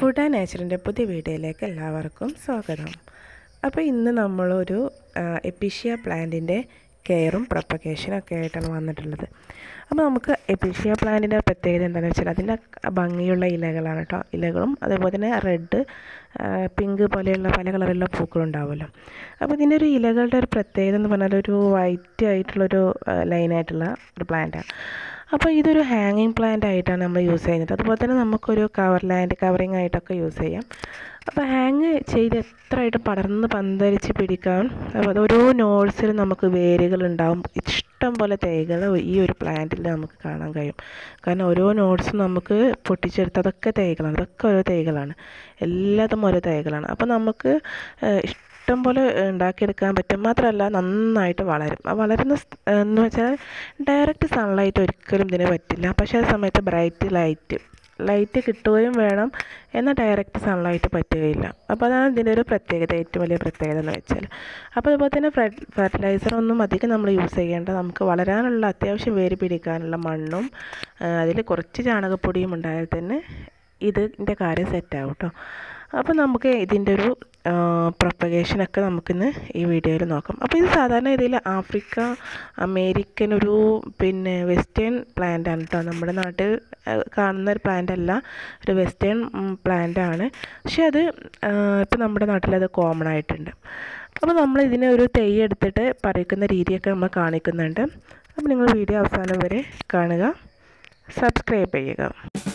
food and നേച്ചറിൻ്റെ പുതിയ വീഡിയോയിലേക്ക് എല്ലാവർക്കും സ്വാഗതം അപ്പോൾ ഇന്ന് നമ്മളൊരു എപ്പിഷ്യ പ്ലാന്റിൻ്റെ കെയറും പ്രൊപ്പഗേഷനും ഒക്കെ ആയിട്ടാണ് വന്നിട്ടുള്ളത് അപ്പോൾ നമുക്ക് എപ്പിഷ്യ പ്ലാന്റിൻ്റെ പ്രത്യേകത എന്താണെന്ന് വെച്ചാൽ അതിൻ്റെ ഭംഗിയുള്ള ഇലകളാണ് കേട്ടോ ഇലകളും അതേപോലെ തന്നെ റെഡ് പിങ്ക് പോലെയുള്ള പല കളറിലുള്ള പൂക്കളുണ്ടാവുമല്ലോ അപ്പോൾ ഇതിൻ്റെ ഒരു ഇലകളുടെ ഒരു പ്രത്യേകത എന്ന് പറഞ്ഞാൽ ഒരു വൈറ്റ് ആയിട്ടുള്ളൊരു ലൈനായിട്ടുള്ള ഒരു പ്ലാന്റാണ് അപ്പോൾ ഇതൊരു ഹാങ്ങിങ് പ്ലാന്റ് ആയിട്ടാണ് നമ്മൾ യൂസ് ചെയ്യുന്നത് അതുപോലെ തന്നെ നമുക്കൊരു കവർ ലാൻഡ് കവറിങ് ആയിട്ടൊക്കെ യൂസ് ചെയ്യാം അപ്പോൾ ഹാങ് ചെയ്ത് എത്രയായിട്ട് പടർന്ന് പന്തരിച്ച് പിടിക്കാൻ അപ്പോൾ ഓരോ നോട്ട്സിൽ നമുക്ക് വേരുകൾ ഉണ്ടാവും ഇഷ്ടം പോലെ തൈകൾ ഈ ഒരു പ്ലാന്റിൽ നമുക്ക് കാണാൻ കഴിയും കാരണം ഓരോ നോട്ട്സും നമുക്ക് പൊട്ടിച്ചെടുത്ത് അതൊക്കെ തൈകളാണ് അതൊക്കെ ഓരോ തൈകളാണ് എല്ലാതും ഓരോ തൈകളാണ് അപ്പോൾ നമുക്ക് ഇഷ്ടം പോലെ ഉണ്ടാക്കിയെടുക്കാൻ പറ്റും മാത്രമല്ല നന്നായിട്ട് വളരും ആ വളരുന്ന എന്ന് വെച്ചാൽ ഡയറക്റ്റ് സൺലൈറ്റ് ഒരിക്കലും ഇതിന് പറ്റില്ല പക്ഷേ ആ സമയത്ത് ബ്രൈറ്റ് ലൈറ്റ് ലൈറ്റ് കിട്ടുകയും വേണം എന്നാൽ ഡയറക്റ്റ് സൺലൈറ്റ് പറ്റുകയില്ല അപ്പോൾ അതാണ് ഇതിൻ്റെ ഒരു പ്രത്യേകത ഏറ്റവും വലിയ പ്രത്യേകത എന്ന് വെച്ചാൽ അപ്പോൾ അതുപോലെ തന്നെ ഫെർട്ടിലൈസർ ഒന്നും അധികം നമ്മൾ യൂസ് ചെയ്യേണ്ട നമുക്ക് വളരാനുള്ള അത്യാവശ്യം വേര് പിടിക്കാനുള്ള മണ്ണും അതിൽ കുറച്ച് ചാണകപ്പൊടിയും ഉണ്ടായാൽ തന്നെ ഇതിൻ്റെ കാര്യം സെറ്റാവും കേട്ടോ അപ്പോൾ നമുക്ക് ഇതിൻ്റെ ഒരു പ്രൊപ്പഗേഷനൊക്കെ നമുക്കിന്ന് ഈ വീഡിയോയിൽ നോക്കാം അപ്പോൾ ഇത് സാധാരണ രീതിയിൽ ആഫ്രിക്ക അമേരിക്കൻ ഒരു പിന്നെ വെസ്റ്റേൺ പ്ലാന്റ് ആണ് കേട്ടോ നമ്മുടെ നാട്ടിൽ കാണുന്ന ഒരു പ്ലാന്റ് അല്ല ഒരു വെസ്റ്റേൺ പ്ലാന്റ് ആണ് പക്ഷെ അത് ഇപ്പോൾ നമ്മുടെ നാട്ടിൽ അത് കോമൺ ആയിട്ടുണ്ട് അപ്പോൾ നമ്മൾ ഇതിനെ ഒരു തൈ എടുത്തിട്ട് പറിക്കുന്ന രീതിയൊക്കെ നമ്മൾ കാണിക്കുന്നുണ്ട് അപ്പോൾ നിങ്ങൾ വീഡിയോ അവസാനം വരെ കാണുക സബ്സ്ക്രൈബ് ചെയ്യുക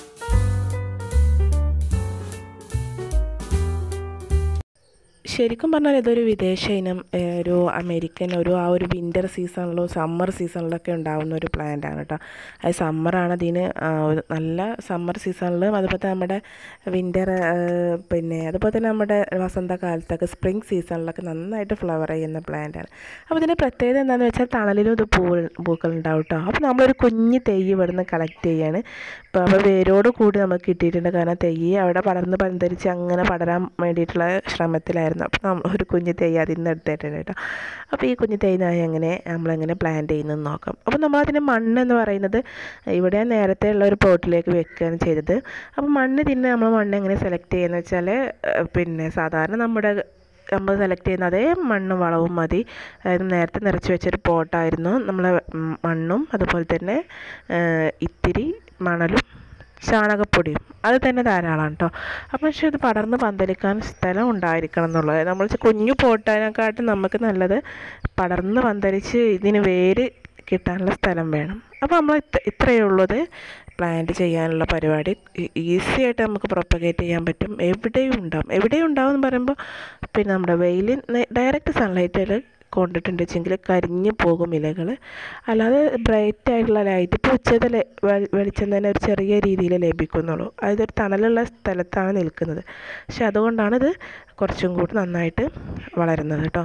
ശരിക്കും പറഞ്ഞാൽ ഇതൊരു വിദേശ ഇനം ഒരു അമേരിക്കൻ ഒരു ആ ഒരു വിൻ്റർ സീസണിലോ സമ്മർ സീസണിലൊക്കെ ഉണ്ടാകുന്ന ഒരു പ്ലാന്റ് ആണ് കേട്ടോ അത് സമ്മറാണ് അതിന് നല്ല സമ്മർ സീസണിലും അതുപോലെ തന്നെ നമ്മുടെ വിൻ്റർ പിന്നെ അതുപോലെ തന്നെ നമ്മുടെ വസന്തകാലത്തൊക്കെ സ്പ്രിങ് സീസണിലൊക്കെ നന്നായിട്ട് ഫ്ലവർ ചെയ്യുന്ന പ്ലാന്റ് ആണ് അപ്പോൾ ഇതിൻ്റെ പ്രത്യേകത എന്താണെന്ന് വെച്ചാൽ തണലിലും ഇത് പൂ പൂക്കൾ ഉണ്ടാവും കേട്ടോ അപ്പോൾ നമ്മളൊരു കുഞ്ഞ് തെയ്യ് ഇവിടുന്ന് കളക്ട് ചെയ്യാണ് അപ്പോൾ അപ്പോൾ വേരോട് കൂടി നമുക്ക് കിട്ടിയിട്ടുണ്ട് കാരണം തെയ്യ് അവിടെ പടർന്ന് പന്തരിച്ച് അങ്ങനെ പടരാൻ വേണ്ടിയിട്ടുള്ള ശ്രമത്തിലായിരുന്നു ആയിരുന്നു അപ്പോൾ നമ്മൾ ഒരു കുഞ്ഞു തൈ അതിൽ നിന്ന് എടുത്തിട്ടുണ്ട് കേട്ടോ അപ്പോൾ ഈ കുഞ്ഞു തൈ എങ്ങനെ നമ്മളെങ്ങനെ പ്ലാന്റ് ചെയ്യുന്നതെന്ന് നോക്കാം അപ്പോൾ നമ്മളതിൻ്റെ മണ്ണ് എന്ന് പറയുന്നത് ഇവിടെ നേരത്തെ ഉള്ള ഒരു പോട്ടിലേക്ക് വെക്കുകയാണ് ചെയ്തത് അപ്പോൾ മണ്ണ് തിന്നെ നമ്മൾ മണ്ണ് എങ്ങനെ സെലക്ട് ചെയ്യുന്നത് വെച്ചാൽ പിന്നെ സാധാരണ നമ്മുടെ നമ്മൾ സെലക്ട് ചെയ്യുന്ന അതേ മണ്ണും വളവും മതി അതായത് നേരത്തെ നിറച്ച് വെച്ചൊരു പോട്ടായിരുന്നു നമ്മൾ മണ്ണും അതുപോലെ തന്നെ ഇത്തിരി മണലും ചാണകപ്പൊടിയും അത് തന്നെ ധാരാളമാണ് കേട്ടോ അപ്പം പക്ഷേ ഇത് പടർന്ന് പന്തലിക്കാൻ സ്ഥലം ഉണ്ടായിരിക്കണം എന്നുള്ളത് നമ്മൾ കുഞ്ഞു പോട്ടതിനെക്കാട്ടും നമുക്ക് നല്ലത് പടർന്ന് പന്തലിച്ച് ഇതിന് വേര് കിട്ടാനുള്ള സ്ഥലം വേണം അപ്പോൾ നമ്മൾ ഇത്ര ഇത്രയേ ഉള്ളത് പ്ലാന്റ് ചെയ്യാനുള്ള പരിപാടി ഈസി ആയിട്ട് നമുക്ക് പ്രൊപ്പഗേറ്റ് ചെയ്യാൻ പറ്റും എവിടെയും ഉണ്ടാവും എവിടെയും ഉണ്ടാവും എന്ന് പറയുമ്പോൾ പിന്നെ നമ്മുടെ വെയിൽ ഡയറക്റ്റ് സൺലൈറ്റിൽ കൊണ്ടിട്ടുണ്ട് വെച്ചെങ്കിൽ കരിഞ്ഞു പോകും ഇലകൾ അല്ലാതെ ബ്രൈറ്റ് ആയിട്ടുള്ള ലൈറ്റ് ഇപ്പോൾ ഉച്ചത്തെ വെളിച്ചം തന്നെ ഒരു ചെറിയ രീതിയിൽ ലഭിക്കുന്നുള്ളൂ അതായത് ഒരു തണലുള്ള സ്ഥലത്താണ് നിൽക്കുന്നത് പക്ഷെ അതുകൊണ്ടാണ് ഇത് കുറച്ചും കൂടി നന്നായിട്ട് വളരുന്നത് കേട്ടോ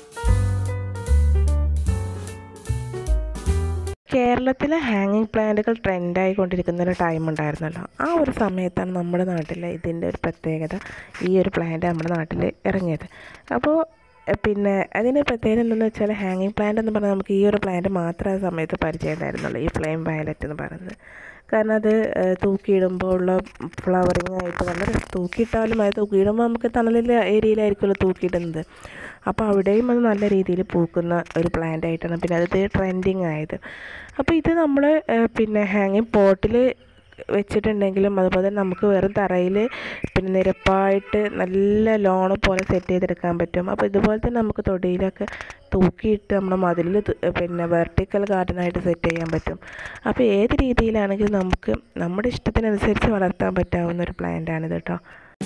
കേരളത്തിലെ ഹാങ്ങിങ് പ്ലാന്റുകൾ ട്രെൻഡായി കൊണ്ടിരിക്കുന്ന ഒരു ടൈം ഉണ്ടായിരുന്നല്ലോ ആ ഒരു സമയത്താണ് നമ്മുടെ നാട്ടിൽ ഇതിൻ്റെ ഒരു പ്രത്യേകത ഈ ഒരു പ്ലാന്റ് നമ്മുടെ നാട്ടിൽ ഇറങ്ങിയത് അപ്പോൾ പിന്നെ അതിൻ്റെ പ്രത്യേകത എന്തെന്ന് വെച്ചാൽ ഹാങ്ങിങ് പ്ലാന്റ് എന്ന് പറഞ്ഞാൽ നമുക്ക് ഈ ഒരു പ്ലാന്റ് മാത്രമേ ആ സമയത്ത് പരിചയം ഉണ്ടായിരുന്നുള്ളൂ ഈ ഫ്ലെയിം വയലറ്റ് എന്ന് പറയുന്നത് കാരണം അത് തൂക്കിയിടുമ്പോൾ ഉള്ള ഫ്ലവറിങ് ആയിട്ട് നല്ല തൂക്കിയിട്ടാലും അത് തൂക്കിയിടുമ്പോൾ നമുക്ക് തണലിലെ ഏരിയയിലായിരിക്കുമല്ലോ തൂക്കിയിടുന്നത് അപ്പോൾ അവിടെയും അത് നല്ല രീതിയിൽ പൂക്കുന്ന ഒരു പ്ലാന്റ് ആയിട്ടാണ് പിന്നെ അത് ട്രെൻഡിങ് ആയത് അപ്പോൾ ഇത് നമ്മൾ പിന്നെ ഹാങ്ങിങ് പോട്ടിൽ വെച്ചിട്ടുണ്ടെങ്കിലും അതുപോലെ തന്നെ നമുക്ക് വെറും തറയിൽ പിന്നെ നിരപ്പായിട്ട് നല്ല ലോണ് പോലെ സെറ്റ് ചെയ്തെടുക്കാൻ പറ്റും അപ്പോൾ ഇതുപോലെ തന്നെ നമുക്ക് തൊടിയിലൊക്കെ തൂക്കിയിട്ട് നമ്മുടെ മതിലിൽ പിന്നെ വെർട്ടിക്കൽ ഗാർഡനായിട്ട് സെറ്റ് ചെയ്യാൻ പറ്റും അപ്പോൾ ഏത് രീതിയിലാണെങ്കിലും നമുക്ക് നമ്മുടെ ഇഷ്ടത്തിനനുസരിച്ച് വളർത്താൻ പറ്റാവുന്ന ഒരു പ്ലാന്റാണിത് കേട്ടോ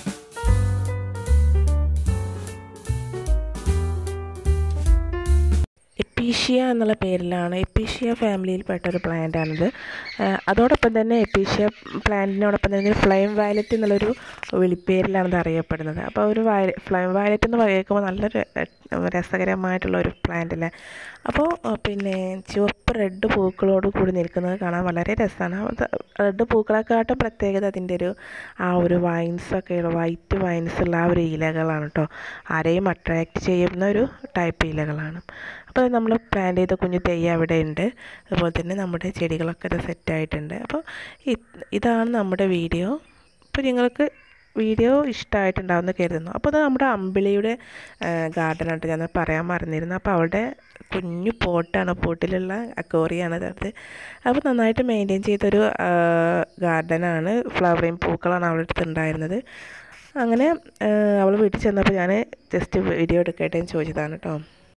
എപ്പീഷ്യ എന്നുള്ള പേരിലാണ് എപ്പീഷ്യ ഫാമിലിയിൽപ്പെട്ട ഒരു പ്ലാന്റാണിത് അതോടൊപ്പം തന്നെ എപ്പീഷ്യ പ്ലാന്റിനോടൊപ്പം തന്നെ ഫ്ലെയിം വയലറ്റ് എന്നുള്ളൊരു വിളിപ്പേരിലാണ് ഇത് അറിയപ്പെടുന്നത് അപ്പോൾ ഒരു വയ ഫ്ലെയിം വയലറ്റ് എന്ന് കേൾക്കുമ്പോൾ നല്ലൊരു രസകരമായിട്ടുള്ള ഒരു പ്ലാന്റ് അല്ലേ അപ്പോൾ പിന്നെ ചുവപ്പ് റെഡ് പൂക്കളോട് കൂടി നിൽക്കുന്നത് കാണാൻ വളരെ രസമാണ് റെഡ് പൂക്കളെക്കാട്ടും പ്രത്യേകത അതിൻ്റെ ഒരു ആ ഒരു വൈൻസൊക്കെയുള്ള വൈറ്റ് വൈൻസ് ഉള്ള ആ ഒരു ഇലകളാണ് കേട്ടോ ആരെയും അട്രാക്റ്റ് ചെയ്യുന്ന ഒരു ടൈപ്പ് ഇലകളാണ് അപ്പോൾ നമ്മൾ പ്ലാന്റ് ചെയ്ത കുഞ്ഞു തെയ്യ അവിടെ ഉണ്ട് അതുപോലെ തന്നെ നമ്മുടെ ചെടികളൊക്കെ ഇത് സെറ്റായിട്ടുണ്ട് അപ്പോൾ ഇതാണ് നമ്മുടെ വീഡിയോ അപ്പോൾ നിങ്ങൾക്ക് വീഡിയോ ഇഷ്ടമായിട്ടുണ്ടാവുമെന്ന് കരുതുന്നു അപ്പോൾ അത് നമ്മുടെ അമ്പിളിയുടെ ഗാർഡനായിട്ട് ഞാൻ പറയാൻ മറന്നിരുന്നു അപ്പോൾ അവളുടെ കുഞ്ഞു പോട്ടാണ് പോട്ടിലുള്ള അക്കോറിയാണ് അത് അപ്പോൾ നന്നായിട്ട് മെയിൻറ്റെയിൻ ചെയ്തൊരു ഗാർഡനാണ് ഫ്ലവറിങ് പൂക്കളാണ് അവളുടെ അടുത്ത് ഉണ്ടായിരുന്നത് അങ്ങനെ അവൾ വീട്ടിൽ ചെന്നപ്പോൾ ഞാൻ ജസ്റ്റ് വീഡിയോ എടുക്കട്ടെ എന്ന് ചോദിച്ചതാണ് കേട്ടോ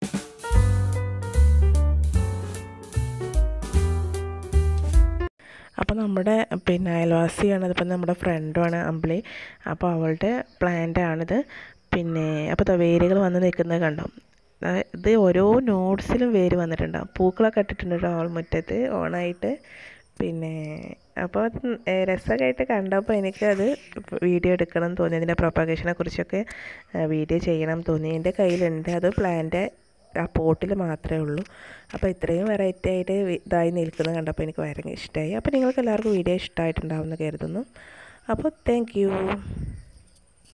അപ്പോൾ നമ്മുടെ പിന്നെ അയൽവാസിയാണ് അതിപ്പോൾ നമ്മുടെ ഫ്രണ്ടുമാണ് അമ്പിളി അപ്പോൾ അവളുടെ പ്ലാന്റാണിത് പിന്നെ അപ്പോൾ വേരുകൾ വന്ന് നിൽക്കുന്നത് കണ്ടോ ഇത് ഓരോ നോട്ട്സിലും വേര് വന്നിട്ടുണ്ടാവും പൂക്കളൊക്കെ ഇട്ടിട്ടുണ്ട് കേട്ടോ അവൾ മുറ്റത്ത് ഓണായിട്ട് പിന്നെ അപ്പോൾ രസമായിട്ട് കണ്ടപ്പോൾ എനിക്കത് വീഡിയോ എടുക്കണം എന്ന് തോന്നി അതിൻ്റെ പ്രൊപ്പഗേഷനെ കുറിച്ചൊക്കെ വീഡിയോ ചെയ്യണം തോന്നി എൻ്റെ കയ്യിലുണ്ട് അത് പ്ലാന്റ് ആ പോട്ടിൽ മാത്രമേ ഉള്ളൂ അപ്പോൾ ഇത്രയും വെറൈറ്റി ആയിട്ട് ഇതായി നിൽക്കുന്നത് കണ്ടപ്പോൾ എനിക്ക് ഭയങ്കര ഇഷ്ടമായി അപ്പോൾ നിങ്ങൾക്ക് എല്ലാവർക്കും വീഡിയോ ഇഷ്ടമായിട്ടുണ്ടാവുമെന്ന് കരുതുന്നു അപ്പോൾ താങ്ക്